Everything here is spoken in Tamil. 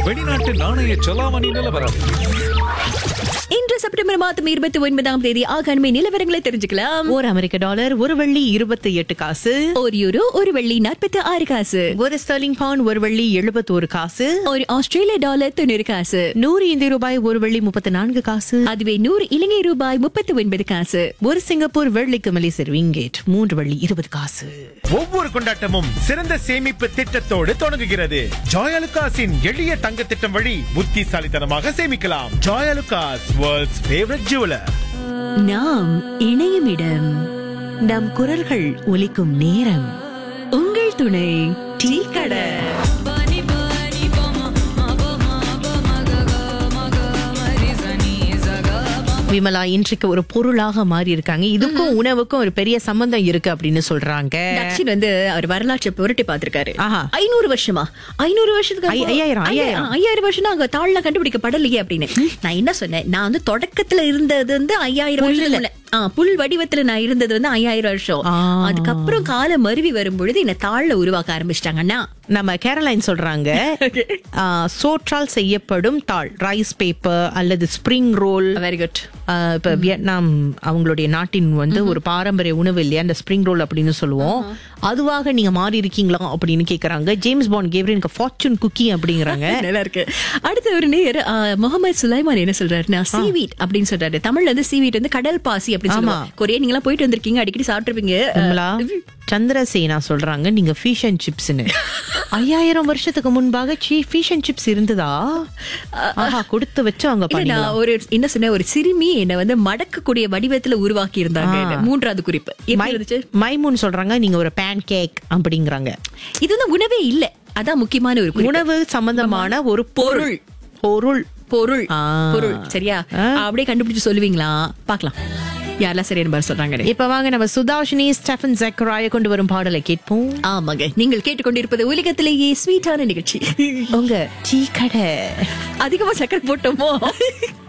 வெளிநாட்டு நாணய செலாவணி நிலவரம் இன்று செப்டம்பர் மாதம் இருபத்தி ஒன்பதாம் தேதி ஆகாண்மை நிலவரங்களை தெரிஞ்சுக்கலாம் ஒரு அமெரிக்க டாலர் ஒரு வெள்ளி இருபத்தி எட்டு காசு ஒரு யூரோ ஒரு வெள்ளி நாற்பத்தி ஆறு காசு ஒரு ஸ்டர்லிங் பவுண்ட் ஒரு வெள்ளி எழுபத்தோரு காசு ஒரு ஆஸ்திரேலிய டாலர் தொண்ணூறு காசு நூறு இந்திய ரூபாய் ஒரு வெள்ளி முப்பத்தி நான்கு காசு அதுவே நூறு இலங்கை ரூபாய் முப்பத்தி ஒன்பது காசு ஒரு சிங்கப்பூர் வெள்ளிக்கு மலேசியர் விங்கேட் மூன்று வெள்ளி இருபது காசு ஒவ்வொரு கொண்டாட்டமும் சிறந்த சேமிப்பு திட்டத்தோடு தொடங்குகிறது ஜாயலுகாஸின் எளிய தங்க திட்டம் வழி புத்திசாலித்தனமாக சேமிக்கலாம் ஜாயலுகாஸ் வேர்ல்ட்ஸ் ஃபேவரட் ஜுவலர் நாம் இணையும் இடம் நம் குரல்கள் ஒலிக்கும் நேரம் உங்கள் துணை டீ கடை விமலா இன்றைக்கு ஒரு பொருளாக மாறி இருக்காங்க இதுக்கும் உணவுக்கும் ஒரு பெரிய சம்பந்தம் இருக்கு அப்படின்னு சொல்றாங்க தக்ஷின் வந்து அவர் வரலாற்றை புரட்டி பார்த்திருக்காரு ஆஹா. ஐநூறு வருஷமா ஐநூறு வருஷத்துக்கு ஐ- அப்புறம் ஐயாயிரம், ஐயாயிரம். ஐயாயிரம் வருஷம் அங்க தாழ்ல கண்டுபிடிக்கப்படலையே அப்படின்னு நான் என்ன சொன்னேன் நான் வந்து தொடக்கத்துல இருந்தது வந்து ஐயாயிரம் வருஷம் முன்ன. ஆ, புல் வடிவத்துல நான் இருந்தது வந்து ஐயாயிரம் வருஷம் ஆ. அதுக்கப்புறம் காலம் மருவி வரும் பொழுது என்ன தாழ்ல உருவாக்க ஆரம்பிச்சிட்டாங்கன்னா நம்ம கேரளைன் சொல்றாங்க ஆ, சோற்றால் செய்யப்படும் தாள் ரைஸ் பேப்பர் அல்லது ஸ்ப்ரிங் ரோல் வெரி குட் இப்ப வியட்நாம் அவங்களுடைய நாட்டின் வந்து ஒரு பாரம்பரிய உணவு இல்லையா அந்த ஸ்ப்ரிங் ரோல் அப்படின்னு சொல்லுவோம் அதுவாக நீங்க மாறி இருக்கீங்களா அப்படின்னு கேக்குறாங்க ஜேம்ஸ் பாண்ட் கேவ்ரி எனக்கு ஃபார்ச்சூன் குக்கி அப்படிங்கிறாங்க நல்லா இருக்கு அடுத்த ஒரு நேர் முகமது சுலைமான் என்ன சொல்றாருன்னா சீவீட் அப்படின்னு சொல்றாரு தமிழ்ல வந்து சீவீட் வந்து கடல் பாசி அப்படின்னு ஆமா. சொல்லுவாங்க கொரியா நீங்க எல்லாம் போயிட்டு வந்திருக்கீங்க அடிக்கடி சாப்பிட்டுருப்பீங்க விமலா சந்திரசேனா சொல்றாங்க நீங்க ஃபிஷ் அண்ட் சிப்ஸ்னு ஐயாயிரம் வருஷத்துக்கு முன்பாக ஃபிஷ் அண்ட் சிப்ஸ் இருந்ததா ஆஹா கொடுத்து வச்சு அவங்க இல்ல, பண்ணலாம் நான் ஒரு என்ன சொன்ன ஒரு சிறுமி என்ன வந்து மடக்கக்கூடிய வடிவத்துல உருவாக்கி இருந்தாங்க ஆ. என்ன. மூன்றாவது குறிப்பு எப்படி இருந்துச்சு மைமூன் சொல்றாங்க நீங்க ஒரு பேன் கேக் அப்படிங்கிறாங்க இது வந்து உணவே இல்ல அதான் முக்கியமான ஒரு குறிப்பு. உணவு சம்பந்தமான ஒரு பொருள் பொருள் பொருள் ஆ. பொருள் சரியா அப்படியே கண்டுபிடிச்சு சொல்லுவீங்களா பார்க்கலாம் யாரெல்லாம் சரியான பதில் சொல்றாங்க இப்ப வாங்க நம்ம சுதாஷினி ஸ்டெஃபன் ஜக்கராய கொண்டு வரும் பாடலை கேட்போம் ஆமாங்க நீங்கள் கேட்டுக்கொண்டிருப்பது உலகத்திலேயே ஸ்வீட்டான நிகழ்ச்சி உங்க டீ கடை அதிகமா சக்கரை போட்டோமோ